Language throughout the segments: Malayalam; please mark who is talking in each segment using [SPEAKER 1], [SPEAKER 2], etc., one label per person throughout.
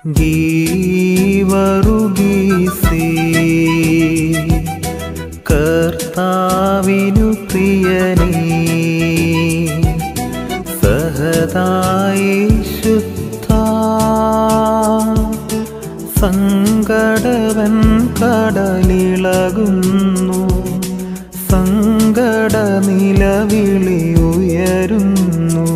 [SPEAKER 1] ഗീവറുഗീസേ കർത്താവിനു പ്രിയനേ സഹതായേശുദ്ധ സങ്കടവൻ കടലിളകുന്നു സങ്കട നിലവിളി ഉയരുന്നു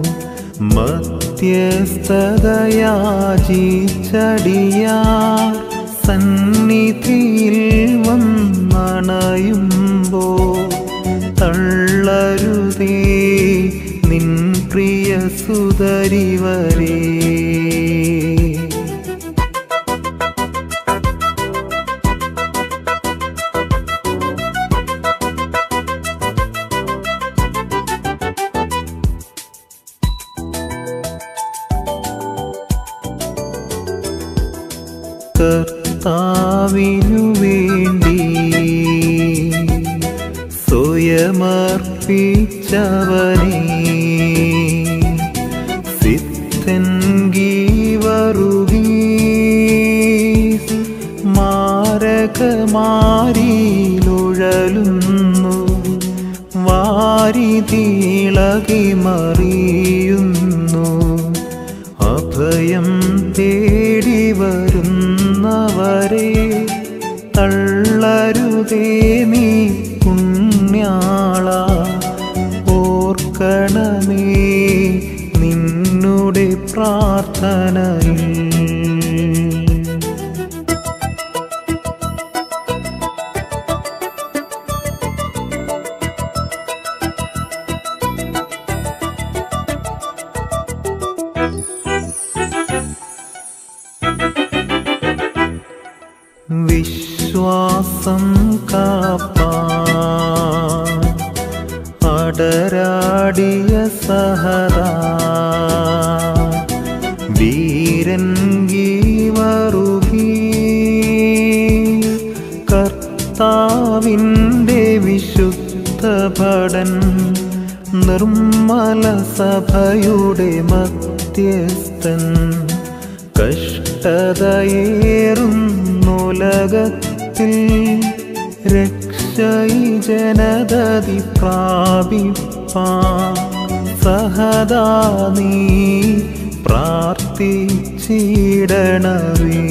[SPEAKER 1] മധ്യസ്ഥതയാചിച്ചടിയാർ സന്നിധിയിൽ വന്നണയുമ്പോ തള്ളരുതേ നിൻ പ്രിയ സുതരിവരേ കർത്താവിനു വേണ്ടി സ്വയമർപ്പിച്ചവനെ സിത്തൻഗീവറുകീ മാരകമാരിയിലുഴലുന്നു വാരിതീളകി മറിയുന്നു അഭയം തേടി വരുന്നവരെ തള്ളരുതേ നീ പുണ്യാള ഓർക്കണമേ നിന്നുടെ പ്രാർത്ഥനയിൽ വിശ്വാസം കാപ്പാൻ അടരാടിയ സഹദാ വീരൻ ഗീവറുകീ കർത്താവിൻ്റെ വിശുദ്ധ ഭടൻ നിർമ്മല സഭയുടെ മധ്യസ്ഥൻ കഷ്ടതയേറുന്നുലകത്തിൽ രക്ഷയി ജനതതി പ്രാപിപ്പാ സഹദാ നീ പ്രാർത്ഥിച്ചിടണമേ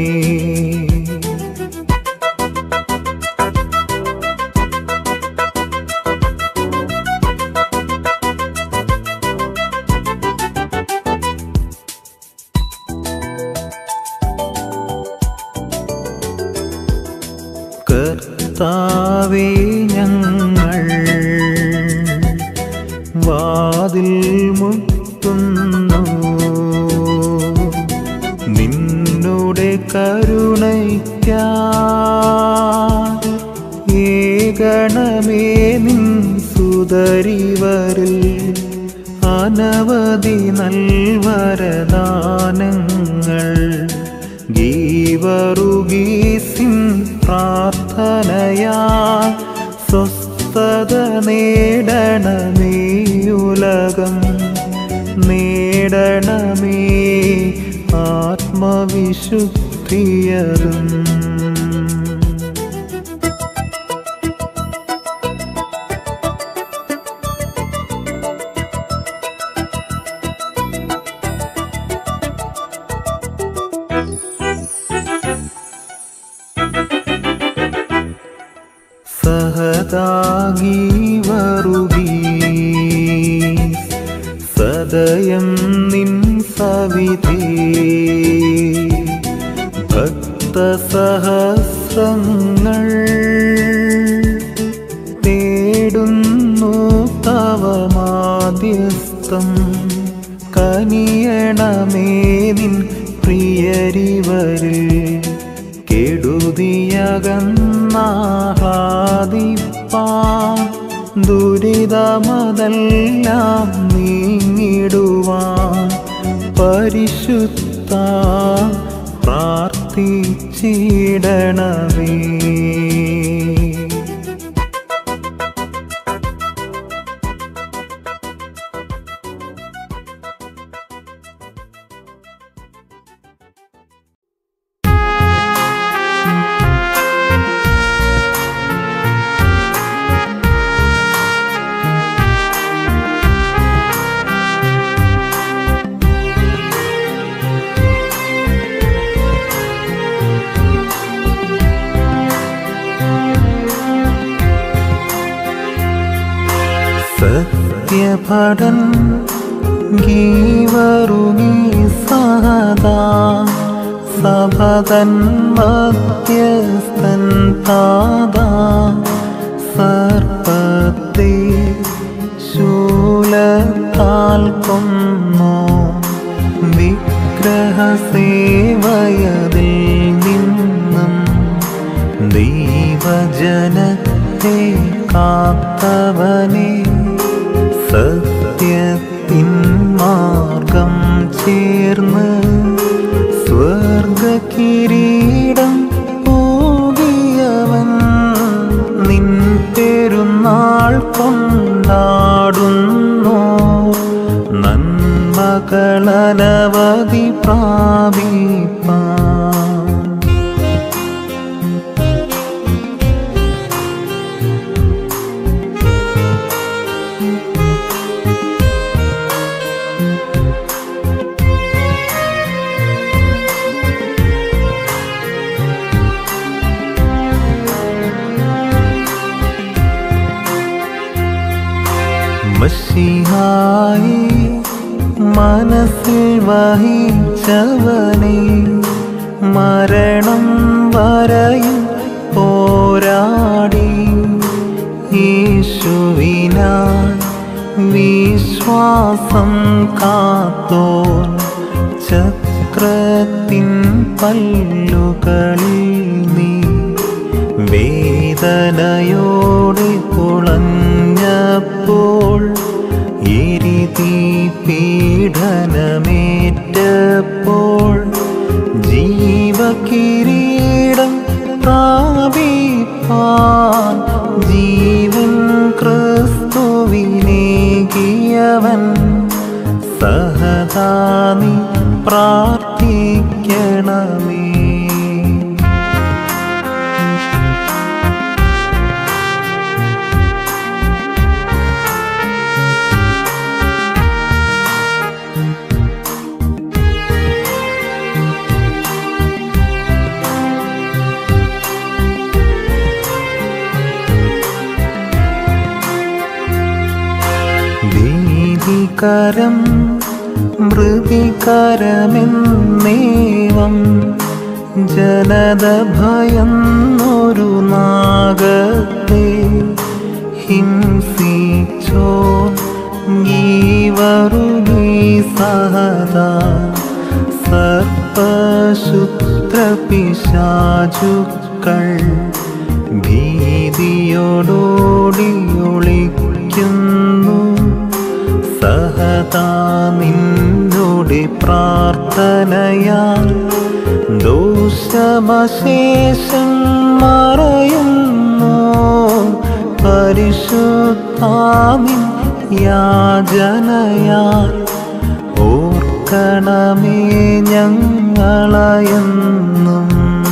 [SPEAKER 1] കർത്താവേ ഞങ്ങൾ വാതിൽ മുട്ടുന്നു നിന്നുടെ കരുണയ്ക്കാ ഏകണമേ നിൻ സുതരിവരിൽ അനവധി നൽവരദാനങ്ങൾ ഗീവറുഗീസിൻ പ്രാർത്ഥനയാ സ്വസ്ഥത നേടണമേ ഉലകം നേടണമേ ആത്മവിശുദ്ധിയതും സഹതാഗീവറുകീ സദയം നിൻ സവിധേ ഭക്തസഹസ്രങ്ങൾ തേടുന്നു തവ മാധ്യസ്ഥം കനിയണമേ നിൻ പ്രിയരിവരിൽ കെടുതിയകന്നാഹ്ലാദിപ്പാൻ ദുരിതമതെല്ലാം നീങ്ങിടുവാൻ പരിശുദ്ധ പ്രാർത്ഥിച്ചിടണമേ സത്യഭടൻ ഗീവറുമീ സഹദാ സഭതൻ മധ്യസ്ഥൻ താതാ സർപ്പത്തെ ശൂലത്താൽ കൊന്നോ വിഗ്രഹസേവയതിൽ നിന്നും ദൈവജനത്തെ കാത്തവനെ സത്യത്തിൻ മാർഗം ചേർന്ന് സ്വർഗകിരീടം പൂകിയവൻ നിൻ പെരുന്നാൾ കൊണ്ടാടുന്നു നന്മകളനവധി പ്രാപിപ്പാൻ മഷിഹായി മനസ്സിൽ വഹിച്ചവനെ മരണം വരയും പോരാടി യേശുവിനായി വിശ്വാസം കാത്തോൻ ചക്രത്തിൻ പല്ലുകളിൽ നീ വേദനയോടെ കുളഞ്ഞപ്പോൾ എരിതി പീഡനമേറ്റപ്പോൾ ജീവകിരീടം പ്രാപിപ്പാൻ ജീവൻ ക്രിസ്തുവിനേകിയവൻ സഹദാനി പ്രാർത്ഥിക്കണമേ ഭീതികരം മൃതികരമെന്നേവം ജനത ഭയന്നൊരു നാഗത്തെ ഹിംസിച്ചോ ഗീവറുകീ സഹദാ സർപ്പശുത്രപിശാചുക്കൾ ഭീതിയോടോടി ഒളിക്കുന്നു സഹതാ നിന്നോട് പ്രാർത്ഥനയാൽ ദോഷമശേഷം മറയുന്നു പരിശുദ്ധാമിൻ യാചനയാൽ ഓർക്കണമേ ഞങ്ങളയെന്നും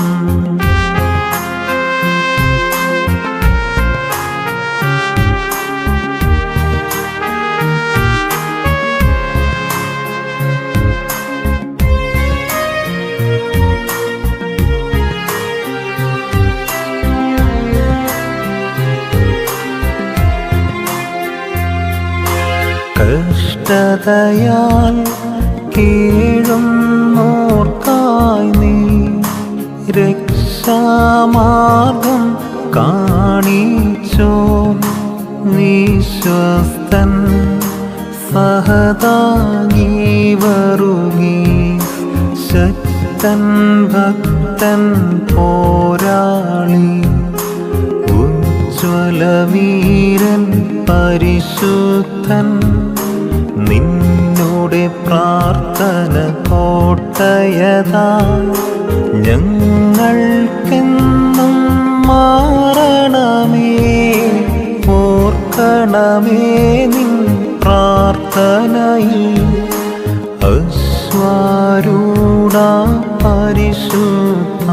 [SPEAKER 1] കഷ്ടതയാൽ കീഴും നോർക്കായി നീ രക്ഷാമാർഗം കാണിച്ചോ വിശ്വസ്തൻ സഹതാഗീവറുകി ശക്തൻ ഭക്തൻ പോരാളി ഉജ്ജ്വലവീരൻ പരിശുദ്ധൻ നിന്നോടെ പ്രാർത്ഥന കോട്ടയതാ ഞങ്ങൾക്കെന്നും മാറണമേ ഓർക്കണമേ നിൻ പ്രാർത്ഥനയിൽ അശ്വാരൂഢ പരിശുദ്ധ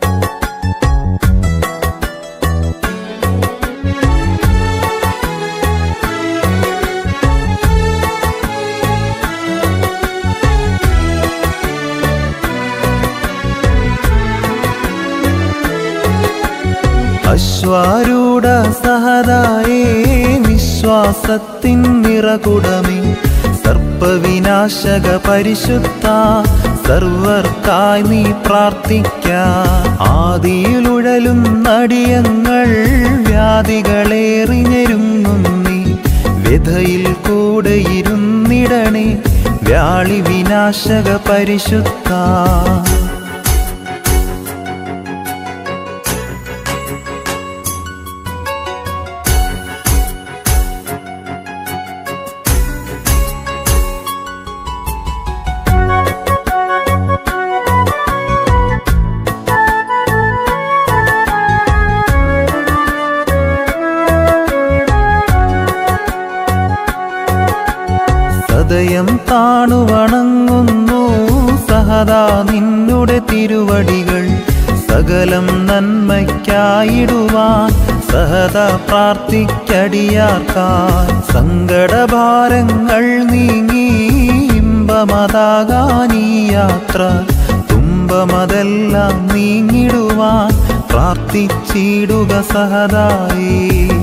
[SPEAKER 2] യേശുവേ
[SPEAKER 1] അശ്വാരൂഢ സഹതായേ വിശ്വാസത്തിൻ നിറകുടമേ സർപ്പവിനാശക പരിശുദ്ധ സർവർക്കായി നീ പ്രാർത്ഥിക്ക ആദിയിലുഴലും നടിയങ്ങൾ വ്യാധികളേറിഞ്ഞെരുങ്ങുന്നീ വ്യഥയിൽ കൂടെ ഇരുന്നിടണേ വ്യാളി വിനാശക പരിശുദ്ധ സദയം താണു വണങ്ങുന്നു സഹദാ നിന്നുടെ തിരുവടികൾ സകലം നന്മയ്ക്കായിടുവാൻ സഹദാ പ്രാർത്ഥിക്കടിയാർക്കായി സങ്കടഭാരങ്ങൾ നീങ്ങി ഇമ്പമതാകാനീ യാത്ര തുമ്പമതെല്ലാം നീങ്ങിടുവാൻ പ്രാർത്ഥിച്ചിടുക സഹദായി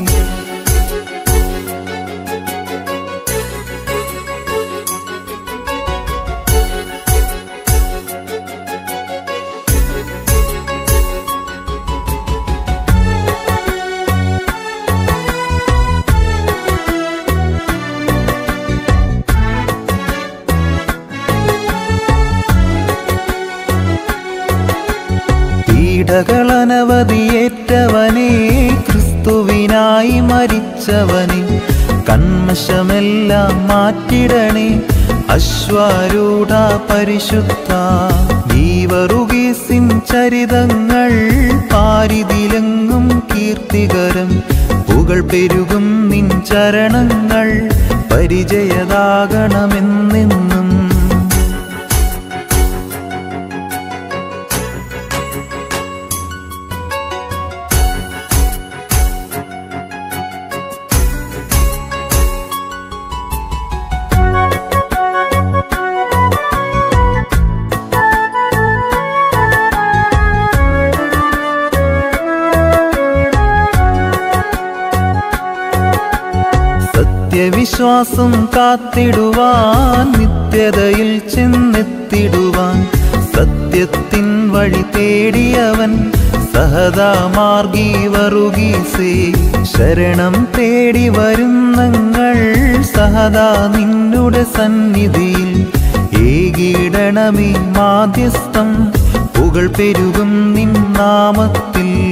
[SPEAKER 1] പീഡകളനവധിയേറ്റവനെ ക്രിസ്തുവിനായി മരിച്ചവനെ കന്മഷമെല്ലാം മാറ്റിടണേ അശ്വാരൂഢ പരിശുദ്ധ ജീവറുകീസിൻ ചരിതങ്ങൾ പാരിതിലെങ്ങും കീർത്തികരം പുകൾ പെരുകും നിൻ ചരണങ്ങൾ പരിചയതാകണമെന്നെന്നും സത്യവിശ്വാസം കാത്തിടുവാൻ നിത്യതയിൽ ചെന്നെത്തിടുവാൻ സത്യത്തിൻ വഴി തേടിയവൻ സഹതാമാർഗി വറുകീസേ ശരണം തേടി വരുന്നങ്ങൾ സഹതാ നിന്നുടെ സന്നിധിയിൽ ഏകീടണമേ മാധ്യസ്ഥം പുകൾ പെരുകും നിൻ നാമത്തിൽ